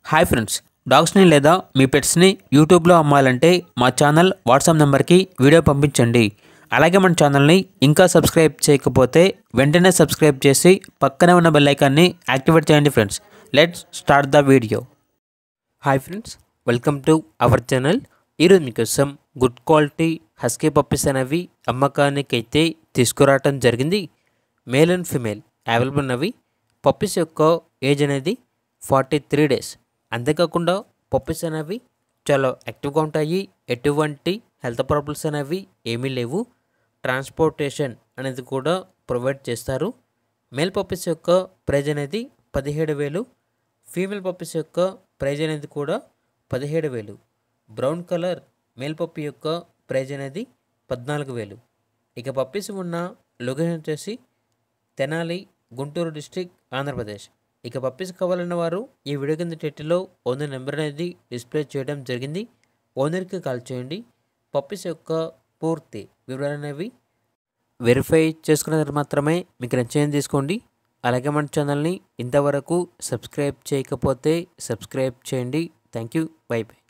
hi friends డాగ్స్ని లేదా మీ పెట్స్ని యూట్యూబ్లో అమ్మాలంటే మా ఛానల్ వాట్సాప్ నెంబర్కి వీడియో పంపించండి అలాగే మన ఛానల్ని ఇంకా సబ్స్క్రైబ్ చేయకపోతే వెంటనే సబ్స్క్రైబ్ చేసి పక్కనే ఉన్న బెల్ ఐకాన్ని యాక్టివేట్ చేయండి friends let's start the video hi friends welcome to our channel ఈరోజు మీకోసం గుడ్ క్వాలిటీ హస్కీ పప్పీస్ అనేవి అమ్మకానికి అయితే తీసుకురావటం జరిగింది మేల్ అండ్ ఫిమేల్ అవైలబుల్ ఉన్నవి పప్పీస్ యొక్క ఏజ్ అనేది ఫార్టీ త్రీ డేస్ అంతేకాకుండా పప్పీస్ అనేవి చాలా యాక్టివ్గా ఉంటాయి ఎటువంటి హెల్త్ ప్రాబ్లమ్స్ అనేవి ఏమీ లేవు ట్రాన్స్పోర్టేషన్ అనేది కూడా ప్రొవైడ్ చేస్తారు మేల్ పప్పీస్ యొక్క ప్రైజ్ అనేది పదిహేడు వేలు ఫీమేల్ పప్పీస్ యొక్క ప్రైజ్ అనేది కూడా పదిహేడు వేలు బ్రౌన్ కలర్ మేల్ పప్పి యొక్క ప్రైజ్ అనేది పద్నాలుగు వేలు ఇక పప్పీస్ ఉన్న లొకేషన్ వచ్చేసి తెనాలి గుంటూరు డిస్టిక్ ఆంధ్రప్రదేశ్ ఇక పప్పీస్ కావాలన్న వారు ఈ వీడియో కింద టైటిల్లో ఓనర్ నెంబర్ అనేది డిస్ప్లే చేయడం జరిగింది ఓనర్కి కాల్ చేయండి పప్పీస్ యొక్క పూర్తి వివరాలు అనేవి వెరిఫై చేసుకున్న తర్వాత మాత్రమే మీకు నచ్చేది తీసుకోండి అలాగే మన ఛానల్ని ఇంతవరకు సబ్స్క్రైబ్ చేయకపోతే సబ్స్క్రైబ్ చేయండి థ్యాంక్ యూ బై బై